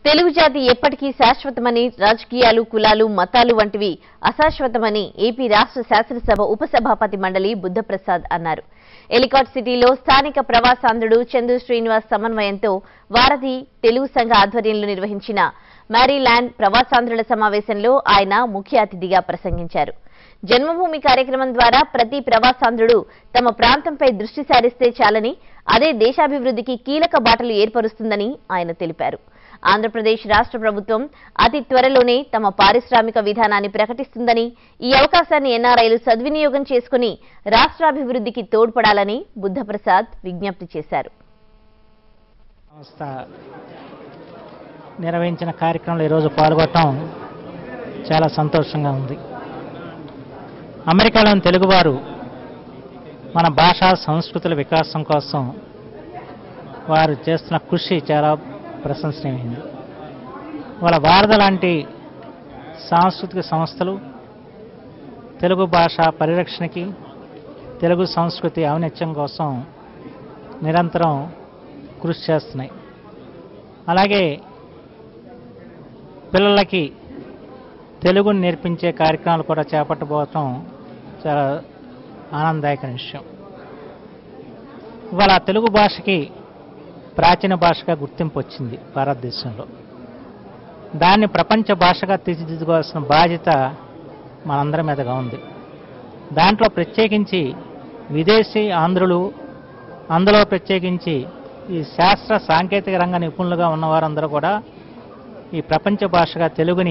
తెలుగు జాతి ఎప్పటికీ శాశ్వతమని రాజకీయాలు కులాలు మతాలు వంటివి అశాశ్వతమని ఏపీ రాష్ట్ర శాసనసభ ఉపసభాపతి మండలి బుద్ధప్రసాద్ అన్నారు ఎలికాట్ సిటీలో స్థానిక ప్రవాసాంధ్రుడు చందు శ్రీనివాస్ సమన్వయంతో వారధి తెలుగు సంఘ ఆధ్వర్యంలో నిర్వహించిన మ్యారీల్యాండ్ ప్రవాసాంధ్రుల సమావేశంలో ఆయన ముఖ్య అతిథిగా ప్రసంగించారు జన్మభూమి కార్యక్రమం ద్వారా ప్రతి ప్రవాసాంధ్రుడు తమ ప్రాంతంపై దృష్టి సారిస్తే చాలని అదే దేశాభివృద్ధికి కీలక బాటలు ఏర్పరుస్తుందని ఆయన తెలిపారు ఆంధ్రప్రదేశ్ రాష్ట్ర ప్రభుత్వం అతి త్వరలోనే తమ పారిశ్రామిక విధానాన్ని ప్రకటిస్తుందని ఈ అవకాశాన్ని ఎన్ఆర్ఐలు సద్వినియోగం చేసుకుని రాష్ట్రాభివృద్ధికి తోడ్పడాలని బుద్ధప్రసాద్ విజ్ఞప్తి చేశారు సంస్థ నిర్వహించిన కార్యక్రమంలో ఈరోజు పాల్గొనడం చాలా సంతోషంగా ఉంది అమెరికాలోని తెలుగువారు మన భాషా సంస్కృతుల వికాసం కోసం వారు చేస్తున్న కృషి చాలా ప్రశంసనీయమైంది వాళ్ళ భారత లాంటి సాంస్కృతిక సంస్థలు తెలుగు భాష పరిరక్షణకి తెలుగు సంస్కృతి ఔన్నత్యం కోసం నిరంతరం కృషి చేస్తున్నాయి అలాగే పిల్లలకి తెలుగుని నేర్పించే కార్యక్రమాలు కూడా చేపట్టబోవటం చాలా ఆనందదాయకమైన విషయం ఇవాళ తెలుగు భాషకి ప్రాచీన భాషగా గుర్తింపు వచ్చింది భారతదేశంలో దాన్ని ప్రపంచ భాషగా తీర్చిదిద్దుకోవాల్సిన బాధ్యత మనందరి మీదగా ఉంది దాంట్లో ప్రత్యేకించి విదేశీ ఆంధ్రులు అందులో ప్రత్యేకించి ఈ శాస్త్ర సాంకేతిక రంగ నిపుణులుగా ఉన్నవారందరూ కూడా ఈ ప్రపంచ భాషగా తెలుగుని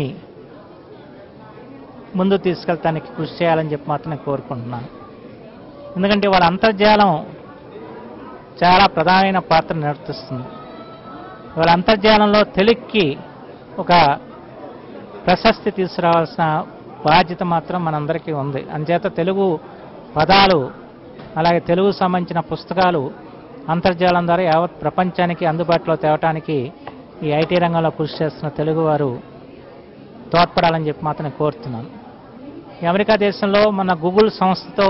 ముందు తీసుకెళ్తానికి కృషి చేయాలని చెప్పి మాత్రం నేను కోరుకుంటున్నాను ఎందుకంటే వాళ్ళ అంతర్జాలం చాలా ప్రధానమైన పాత్ర నిర్వర్తిస్తుంది వాళ్ళ అంతర్జాలంలో తెలుగుకి ఒక ప్రశస్తి తీసుకురావాల్సిన బాధ్యత మాత్రం మనందరికీ ఉంది అంచేత తెలుగు పదాలు అలాగే తెలుగు సంబంధించిన పుస్తకాలు అంతర్జాలం ద్వారా యావత్ ప్రపంచానికి అందుబాటులో తేవటానికి ఈ ఐటీ రంగంలో కృషి చేస్తున్న తెలుగువారు తోడ్పడాలని చెప్పి మాత్రం నేను కోరుతున్నాను ఈ అమెరికా దేశంలో మన గూగుల్ సంస్థతో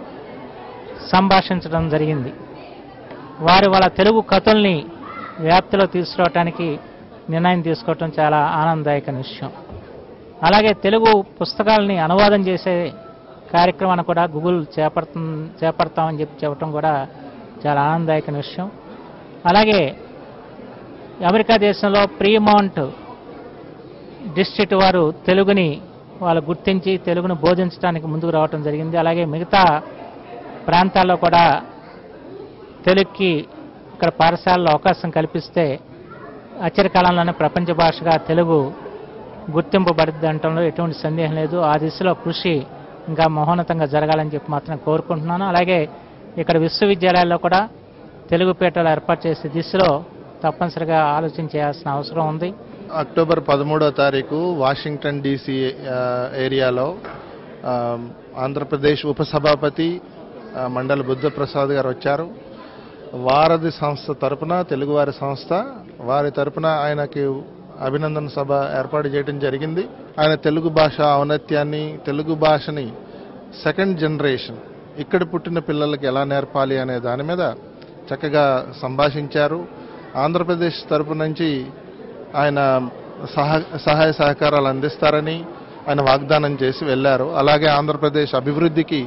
సంభాషించడం జరిగింది వారు వాళ్ళ తెలుగు కథల్ని వ్యాప్తిలో తీసుకురావటానికి నిర్ణయం తీసుకోవటం చాలా ఆనందదాయకమైన విషయం అలాగే తెలుగు పుస్తకాలని అనువాదం చేసే కార్యక్రమాన్ని కూడా గూగుల్ చేపడుతు చేపడతామని చెప్పి చెప్పడం కూడా చాలా ఆనందదాయకమైన విషయం అలాగే అమెరికా దేశంలో ప్రీమౌంట్ డిస్ట్రిక్ట్ వారు తెలుగుని వాళ్ళు గుర్తించి తెలుగును బోధించడానికి ముందుకు రావటం జరిగింది అలాగే మిగతా ప్రాంతాల్లో కూడా తెలుగుకి ఇక్కడ పాఠశాలలో అవకాశం కల్పిస్తే అచ్చరి కాలంలోనే ప్రపంచ భాషగా తెలుగు గుర్తింపబడుద్ది అనటంలో ఎటువంటి సందేహం లేదు ఆ దిశలో కృషి ఇంకా మహోన్నతంగా జరగాలని చెప్పి మాత్రం కోరుకుంటున్నాను అలాగే ఇక్కడ విశ్వవిద్యాలయాల్లో కూడా తెలుగు పీఠాలు ఏర్పాటు చేసే దిశలో తప్పనిసరిగా ఆలోచన చేయాల్సిన అవసరం ఉంది అక్టోబర్ పదమూడో తారీఖు వాషింగ్టన్ డీసీ ఆ, ఏరియాలో ఆ, ఆంధ్రప్రదేశ్ ఉపసభాపతి ఆ, మండలి బుద్ధప్రసాద్ గారు వచ్చారు వారధి సంస్థ తరపున తెలుగువారి సంస్థ వారి తరపున ఆయనకి అభినందన సభ ఏర్పాటు చేయడం జరిగింది ఆయన తెలుగు భాష ఔన్నత్యాన్ని తెలుగు భాషని సెకండ్ జనరేషన్ ఇక్కడ పుట్టిన పిల్లలకి ఎలా నేర్పాలి అనే దాని మీద చక్కగా సంభాషించారు ఆంధ్రప్రదేశ్ తరపు నుంచి ఆయన సహ సహాయ సహకారాలు అందిస్తారని ఆయన వాగ్దానం చేసి వెళ్ళారు అలాగే ఆంధ్రప్రదేశ్ అభివృద్ధికి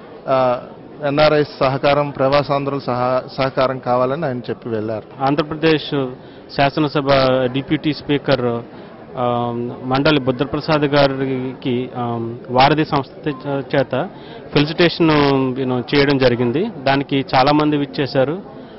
ఎన్ఆర్ఐ సహకారం ప్రవాసాంధ్రుల సహ సహకారం కావాలని ఆయన చెప్పి వెళ్ళారు ఆంధ్రప్రదేశ్ శాసనసభ డిప్యూటీ స్పీకర్ ఆ, మండలి బుద్ధప్రసాద్ గారికి ఆ, వారధి సంస్థ చే- చేత ఫెలిసిటేషన్ యూనో చేయడం జరిగింది దానికి చాలా మంది విచ్చేశారు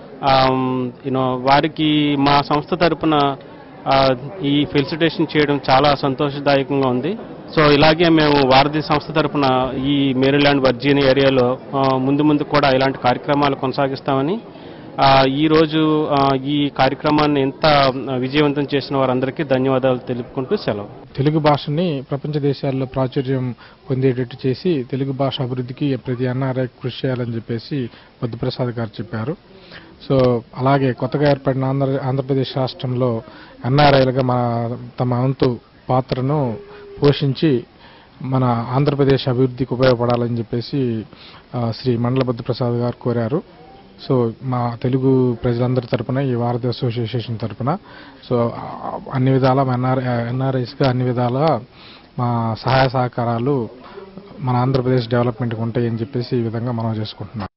యూనో వారికి మా సంస్థ తరపున ఆ, ఈ ఫెలిసిటేషన్ చేయడం చాలా సంతోషదాయకంగా ఉంది సో ఇలాగే మేము వారధి సంస్థ తరపున ఈ మేరీల్యాండ్ వర్జీనియా ఏరియాలో ఆ, ముందు ముందు కూడా ఇలాంటి కార్యక్రమాలు కొనసాగిస్తామని ఆ, ఈ రోజు ఆ, ఈ కార్యక్రమాన్ని ఎంత ఆ, విజయవంతం చేసిన వారందరికీ ధన్యవాదాలు తెలుపుకుంటూ సెలవు తెలుగు భాషని ప్రపంచ దేశాల్లో ప్రాచుర్యం పొందేటట్టు చేసి తెలుగు భాష అభివృద్ధికి ప్రతి ఎన్ఆర్ఐ కృషి చేయాలని చెప్పేసి బుద్ధప్రసాద్ గారు చెప్పారు సో అలాగే కొత్తగా ఏర్పడిన ఆంధ్ర ఆంధ్రప్రదేశ్ రాష్ట్రంలో ఎన్ఆర్ఐలుగా మన తమ వంతు పాత్రను పోషించి మన ఆంధ్రప్రదేశ్ అభివృద్ధికి ఉపయోగపడాలని చెప్పేసి ఆ, శ్రీ మండల బుద్ధప్రసాద్ గారు కోరారు సో మా తెలుగు ప్రజలందరి తరపున ఈ వారధి అసోసియేషన్ తరపున సో ఆ, అన్ని విధాల ఎన్ఆర్ ఎన్ఆర్ఐస్గా అన్ని విధాల మా సహాయ సహకారాలు మన ఆంధ్రప్రదేశ్ డెవలప్మెంట్కి ఉంటాయని చెప్పేసి ఈ విధంగా మనం చేసుకుంటున్నాం